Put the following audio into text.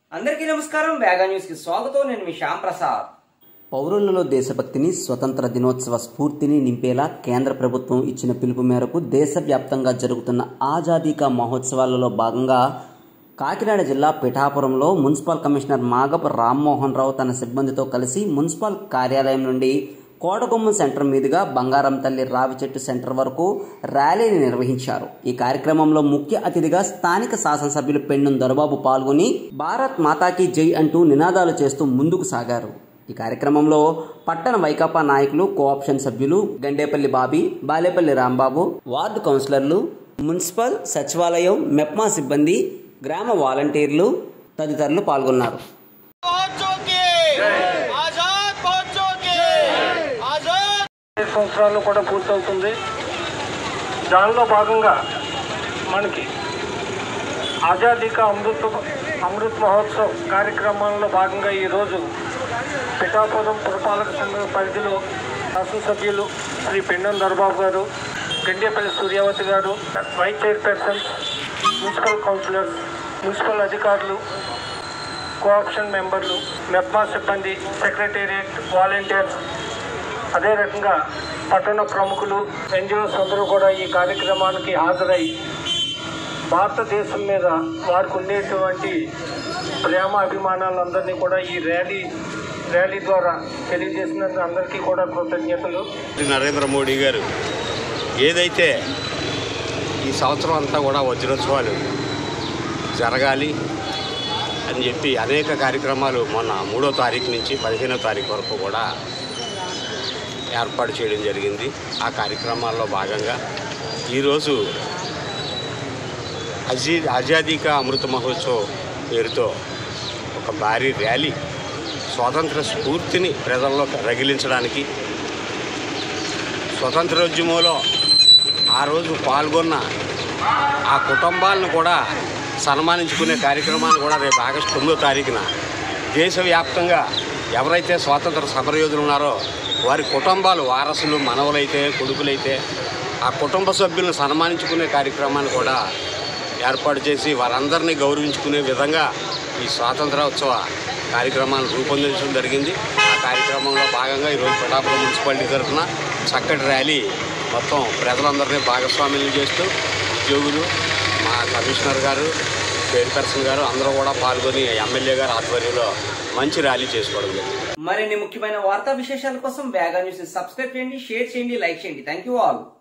అందరికీ నమస్కారం వేగా న్యూస్ కి స్వాగతం నేను మీ శ్యామ్ ప్రసాద్ పౌరులలో దేశభక్తిని స్వతంత్ర దినోత్సవ స్ఫూర్తిని నింపేలా కేంద్ర ప్రభుత్వం ఇచ్చిన పిలుపు మేరకు దేశవ్యాప్తంగా జరుగుతున్న ఆజాదీ కా మహోత్సవాలలో భాగంగా కాకినాడ జిల్లా పిఠాపురంలో మున్సిపల్ కమిషనర్ మాగపు రామ్మోహన్ రావు తన సిబ్బందితో కలిసి మున్సిపల్ కార్యాలయం నుండి కోటకొమ్మ సెంటర్ మీదుగా బంగారం తల్లి రావి చెట్టు సెంటర్ వరకు ర్యాలీని నిర్వహించారు ఈ కార్యక్రమంలో ముఖ్య అతిథిగా స్థానిక శాసనసభ్యులు పెన్నుం దొరబాబు పాల్గొని భారత్ మాతాకి జై అంటూ నినాదాలు చేస్తూ ముందుకు సాగారు ఈ కార్యక్రమంలో పట్టణ వైకాపా నాయకులు కోఆప్షన్ సభ్యులు గండేపల్లి బాబీ బాలేపల్లి రాంబాబు వార్డు కౌన్సిలర్లు మున్సిపల్ సచివాలయం మెప్మా సిబ్బంది గ్రామ వాలంటీర్లు తదితరులు పాల్గొన్నారు बच्चों के आजाद बच्चों के आजाद ఐదు సంవత్సరాలు కూడా పూర్తవుతుంది దానిలో భాగంగా మనకి ఆజాదీ కా అమృత్ అమృత్ మహోత్సవ్ కార్యక్రమాల్లో భాగంగా ఈరోజు పిఠాపురం పురపాలక సంఘం పరిధిలో శాసనసభ్యులు శ్రీ పెండం దర్బాబు గారు గండేపల్లి సూర్యావతి గారు vice chairperson municipal councillors municipal అధికారులు కోఆప్షన్ మెంబర్లు మెప్మా సిబ్బంది సెక్రటేరియట్ వాలంటీర్స్ అదే రకంగా పట్టణ ప్రముఖులు ఎన్జిఓస్ అందరూ కూడా ఈ కార్యక్రమానికి హాజరై భారతదేశం మీద వారికి ఉండేటువంటి ప్రేమ అభిమానాలందరినీ కూడా ఈ ర్యాలీ ర్యాలీ ద్వారా తెలియజేసినందుకు అందరికీ కూడా కృతజ్ఞతలు నరేంద్ర మోడీ గారు ఏదైతే ఈ సంవత్సరం అంతా కూడా వజ్రోత్సవాలు జరగాలి అని చెప్పి అనేక కార్యక్రమాలు మొన్న మూడో తారీఖు నుంచి పదిహేనో తారీఖు వరకు కూడా ఏర్పాటు చేయడం జరిగింది ఆ కార్యక్రమాల్లో భాగంగా ఈరోజు అజీ ఆజాదీ కా అమృత మహోత్సవ్ పేరుతో ఒక భారీ ర్యాలీ స్వాతంత్ర స్ఫూర్తిని ప్రజల్లో రగిలించడానికి స్వతంత్రోద్యమంలో ఆ రోజు పాల్గొన్న ఆ కుటుంబాలను కూడా సన్మానించుకునే కార్యక్రమాన్ని కూడా రేపు ఆగస్టు తొమ్మిదో తారీఖున దేశవ్యాప్తంగా ఎవరైతే స్వాతంత్ర సమరయోధులు ఉన్నారో వారి కుటుంబాలు వారసులు మనవలైతే కొడుకులైతే ఆ కుటుంబ సభ్యులను సన్మానించుకునే కార్యక్రమాన్ని కూడా ఏర్పాటు చేసి వారందరినీ గౌరవించుకునే విధంగా ఈ స్వాతంత్రోత్సవ కార్యక్రమాన్ని రూపొందించడం జరిగింది ఆ కార్యక్రమంలో భాగంగా ఈరోజు పిఠాపురం మున్సిపాలిటీ తరఫున చక్కటి ర్యాలీ మొత్తం ప్రజలందరినీ భాగస్వామ్యం చేస్తూ ఉద్యోగులు మా కమిషనర్ గారు చైర్పర్సన్ గారు అందరూ కూడా పాల్గొని ఎమ్మెల్యే గారు ఆధ్వర్యంలో మంచి ర్యాలీ చేసుకోవడం జరిగింది మరిన్ని ముఖ్యమైన వార్తా విశేషాల కోసం వేగా న్యూస్ ని సబ్స్క్రైబ్ చేయండి షేర్ చేయండి లైక్ చేయండి థ్యాంక్ యూ ఆల్